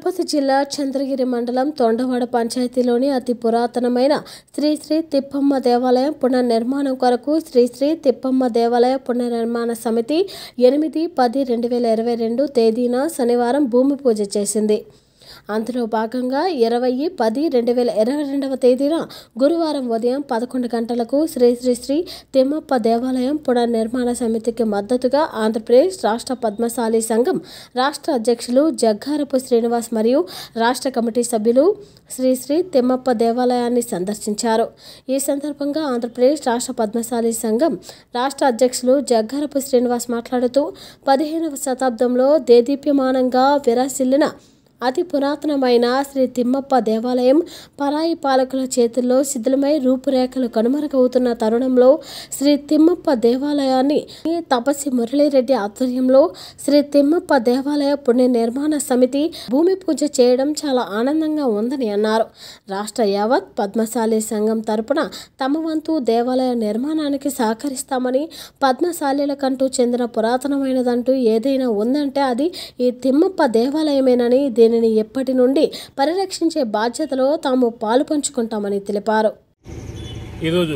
తిరుపతి జిల్లా చంద్రగిరి మండలం తొండవాడ పంచాయతీలోని అతి పురాతనమైన శ్రీ శ్రీ తిప్పమ్మ దేవాలయం పునర్నిర్మాణం కొరకు శ్రీ శ్రీ తిప్పమ్మ దేవాలయ పునర్నిర్మాణ సమితి ఎనిమిది పది రెండు వేల ఇరవై రెండు తేదీన శనివారం భూమి పూజ చేసింది అందులో భాగంగా ఇరవై పది రెండు వేల ఇరవై రెండవ తేదీన గురువారం ఉదయం పదకొండు గంటలకు శ్రీ శ్రీ శ్రీ తిమ్మప్ప దేవాలయం పునర్నిర్మాణ సమితికి మద్దతుగా ఆంధ్రప్రదేశ్ రాష్ట్ర పద్మశాలి సంఘం రాష్ట్ర అధ్యక్షులు జగ్గారపు శ్రీనివాస్ మరియు రాష్ట్ర కమిటీ సభ్యులు శ్రీ శ్రీ తిమ్మప్ప దేవాలయాన్ని సందర్శించారు ఈ సందర్భంగా ఆంధ్రప్రదేశ్ రాష్ట్ర పద్మశాలి సంఘం రాష్ట్ర అధ్యక్షులు జగ్గారపు శ్రీనివాస్ మాట్లాడుతూ పదిహేనవ శతాబ్దంలో దేదీప్యమానంగా విరాసిల్లిన అతి పురాతనమైన శ్రీ తిమ్మప్ప దేవాలయం పరాయి పాలకుల చేతుల్లో శిథిలమై రూపురేఖలు కనుమరుగవుతున్న తరుణంలో శ్రీ తిమ్మప్ప దేవాలయాన్ని తపసి మురళీరెడ్డి ఆధ్వర్యంలో శ్రీ తిమ్మప్ప దేవాలయ పుణ్య నిర్మాణ సమితి భూమి పూజ చేయడం చాలా ఆనందంగా ఉందని అన్నారు రాష్ట్ర యావత్ పద్మశాలి సంఘం తరపున తమ వంతు దేవాలయ నిర్మాణానికి సహకరిస్తామని పద్మశాలీలకంటూ చెందిన పురాతనమైనదంటూ ఏదైనా ఉందంటే అది ఈ తిమ్మప్ప దేవాలయమేనని దీనిని ఎప్పటి నుండి పరిరక్షించే బాధ్యతలో తాము పాలు పంచుకుంటామని తెలిపారు ఈరోజు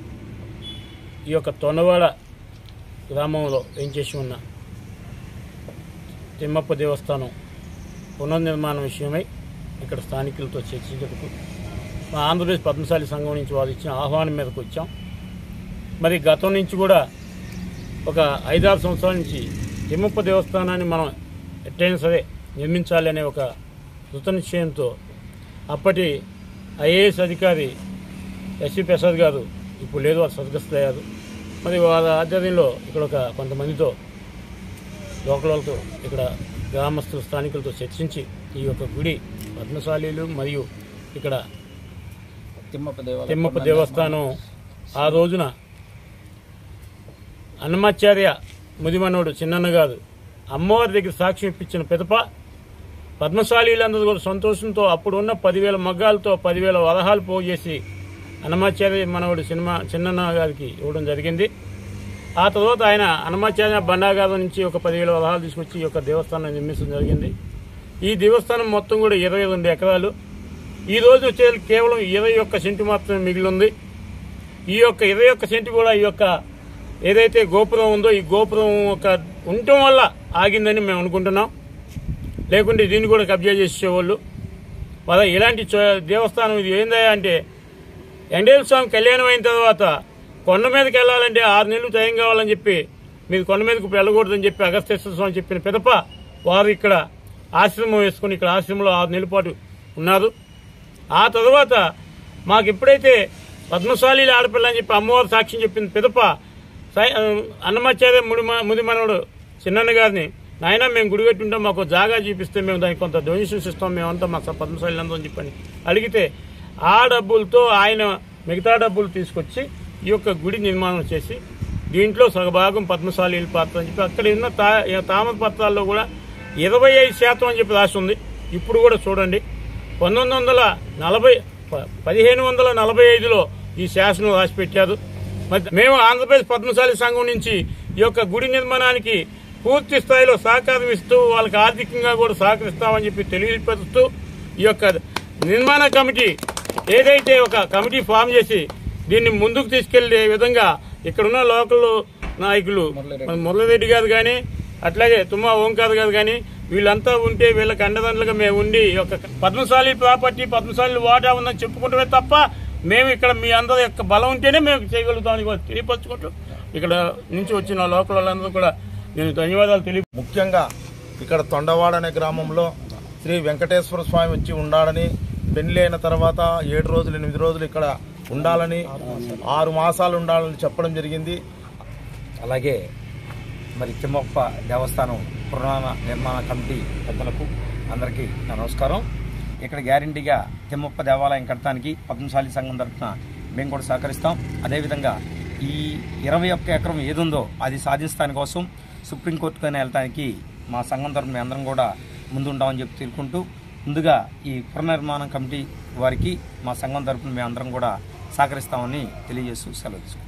ఈ యొక్క తొనవాడ గ్రామంలో ఏం చేసి ఉన్న తిమ్మప్ప దేవస్థానం పునర్నిర్మాణం విషయమై ఇక్కడ స్థానికులతో చర్చించటకు మా ఆంధ్రప్రదేశ్ పద్మశాలి సంఘం నుంచి వారు ఇచ్చిన ఆహ్వానం మీదకు వచ్చాం మరి గతం నుంచి కూడా ఒక ఐదారు సంవత్సరాల నుంచి తిమ్మప్ప దేవస్థానాన్ని మనం ఎట్టయినా సరే నిర్మించాలి అనే ఒక కృత నిశ్చయంతో అప్పటి ఐఏఎస్ అధికారి ఎస్వి ప్రసాద్ గారు ఇప్పుడు లేదు వారు సద్గస్తులయ్యారు మరి వారి ఆధ్వర్యంలో ఇక్కడ ఒక కొంతమందితో లోకల్ వాళ్ళతో ఇక్కడ గ్రామస్తుల స్థానికులతో చర్చించి ఈ యొక్క గుడి పద్మశాలీలు మరియు ఇక్కడ తిమ్మప్ప దేవాలయం తిమ్మప్ప దేవస్థానం ఆ రోజున అన్నమాచార్య ముదిమనోడు చిన్నన్న గారు అమ్మవారి దగ్గర సాక్ష్యం ఇప్పించిన పిదప పద్మశాలీలందరూ కూడా సంతోషంతో అప్పుడున్న పదివేల మగ్గాలతో పదివేల వరహాలు పోగు చేసి అన్నమాచార్య మనవడు సినిమా చిన్నన్న గారికి ఇవ్వడం జరిగింది ఆ తర్వాత ఆయన అన్నమాచార్య బండాగారం నుంచి ఒక పదివేల వరహాలు తీసుకొచ్చి ఈ యొక్క దేవస్థానం నిర్మించడం జరిగింది ఈ దేవస్థానం మొత్తం కూడా ఇరవై రెండు ఎకరాలు ఈ రోజు వచ్చే కేవలం ఇరవై ఒక్క సెంటు మాత్రమే మిగిలి ఉంది ఈ యొక్క ఇరవై ఒక్క సెంటు కూడా ఈ యొక్క ఏదైతే గోపురం ఉందో ఈ గోపురం ఒక ఉండటం వల్ల ఆగిందని మేము అనుకుంటున్నాం లేకుంటే దీన్ని కూడా కబ్జా చేసేవాళ్ళు మరి ఇలాంటి చో- దేవస్థానం ఇది ఏందయ్యా అంటే వెంకటేశ్వర స్వామి కళ్యాణం అయిన తర్వాత కొండ మీదకి వెళ్ళాలంటే ఆరు నెలలు టైం కావాలని చెప్పి మీరు కొండ మీదకి వెళ్ళకూడదని చెప్పి అగస్తేశ్వర స్వామి చెప్పిన పిదప వారు ఇక్కడ ఆశ్రమం వేసుకుని ఇక్కడ ఆశ్రమంలో ఆరు నెలల పాటు ఉన్నారు ఆ తర్వాత మాకు ఎప్పుడైతే పద్మశాలీల ఆడపిల్ల అని చెప్పి అమ్మవారు సాక్ష్యం చెప్పిన పిదప సై- ఆ, అన్నమాచార్య ముడి ముది మనవడు చిన్నన్న గారిని నాయన మేము గుడి కట్టి ఉంటాం మాకు జాగా చూపిస్తే మేము దానికి కొంత డొనేషన్స్ ఇస్తాం మేమంతా మా పద్మశాలి అందరం చెప్పని అడిగితే ఆ డబ్బులతో ఆయన మిగతా డబ్బులు తీసుకొచ్చి ఈ యొక్క గుడి నిర్మాణం చేసి దీంట్లో సగభాగం పద్మశాలీల పాత్ర అని చెప్పి అక్కడ ఉన్న తా తామర పత్రాల్లో కూడా ఇరవై ఐదు శాతం అని చెప్పి రాసి ఉంది ఇప్పుడు కూడా చూడండి పంతొమ్మిది వందల నలభై ప- పదిహేను వందల నలభై ఐదులో ఈ శాసనం రాసి పెట్టారు మరి మేము ఆంధ్రప్రదేశ్ పద్మశాలి సంఘం నుంచి ఈ యొక్క గుడి నిర్మాణానికి పూర్తి స్థాయిలో సహకారం ఇస్తూ వాళ్ళకి ఆర్థికంగా కూడా సహకరిస్తామని చెప్పి తెలియపరుస్తూ ఈ యొక్క నిర్మాణ కమిటీ ఏదైతే ఒక కమిటీ ఫామ్ చేసి దీన్ని ముందుకు తీసుకెళ్లే విధంగా ఇక్కడున్న లోకల్ నాయకులు మన మురళిరెడ్డి గారు కానీ అట్లాగే తుమ్మా ఓంకార్ గారు కానీ వీళ్ళంతా ఉంటే వీళ్ళకి అండదండలుగా మేము ఉండి ఈ యొక్క పద్మశాలి ప్రాపర్టీ పద్మశాలి వాటా ఉందని చెప్పుకుంటమే తప్ప మేము ఇక్కడ మీ అందరి యొక్క బలం ఉంటేనే మేము చేయగలుగుతామని కూడా తెలియపరచుకుంటూ ఇక్కడ నుంచి వచ్చిన లోకల్ వాళ్ళందరూ కూడా నేను ధన్యవాదాలు తెలియ ముఖ్యంగా ఇక్కడ తొండవాడ అనే గ్రామంలో శ్రీ వెంకటేశ్వర స్వామి వచ్చి ఉండాలని పెళ్లి అయిన తర్వాత ఏడు రోజులు ఎనిమిది రోజులు ఇక్కడ ఉండాలని ఆరు మాసాలు ఉండాలని చెప్పడం జరిగింది అలాగే మరి తిమ్మప్ప దేవస్థానం పురాణ నిర్మాణ కమిటీ పెద్దలకు అందరికీ నా నమస్కారం ఇక్కడ గ్యారంటీగా తిమ్మప్ప దేవాలయం కట్టడానికి పద్మశాలి సంఘం తరఫున మేము కూడా సహకరిస్తాం అదేవిధంగా ఈ ఇరవై ఒక్క ఎకరం ఏదుందో అది సాధించడానికి కోసం సుప్రీంకోర్టుకైనా వెళ్ళడానికి మా సంఘం తరఫున మేము అందరం కూడా ముందుంటామని చెప్పి తెలుపుకుంటూ ముందుగా ఈ పునర్నిర్మాణం కమిటీ వారికి మా సంఘం తరఫున మేము అందరం కూడా సహకరిస్తామని తెలియజేస్తూ సెలవు తీసుకుంటాం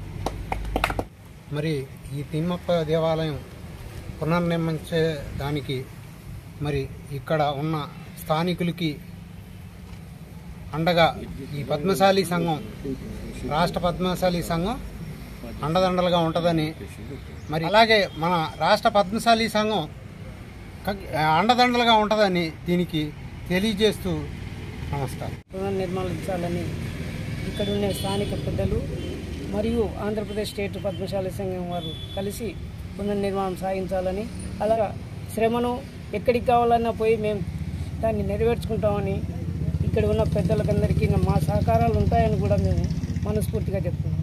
మరి ఈ తిమ్మప్ప దేవాలయం పునర్నిర్మించే దానికి మరి ఇక్కడ ఉన్న స్థానికులకి అండగా ఈ పద్మశాలి సంఘం రాష్ట్ర పద్మశాలి సంఘం అండదండలుగా ఉంటుందని మరి అలాగే మన రాష్ట్ర పద్మశాలి సంఘం క- అండదండలుగా ఉంటుందని దీనికి తెలియజేస్తూ నమస్కారం పునర్నిర్మాణించాలని ఇక్కడ ఉన్న స్థానిక పెద్దలు మరియు ఆంధ్రప్రదేశ్ స్టేట్ పద్మశాలి సంఘం వారు కలిసి పునర్నిర్మాణం సాగించాలని అలా శ్రమను ఎక్కడికి కావాలన్నా పోయి మేము దాన్ని నెరవేర్చుకుంటామని ఇక్కడ ఉన్న పెద్దలకందరికీ మా సహకారాలు ఉంటాయని కూడా మేము మనస్ఫూర్తిగా చెప్తున్నాం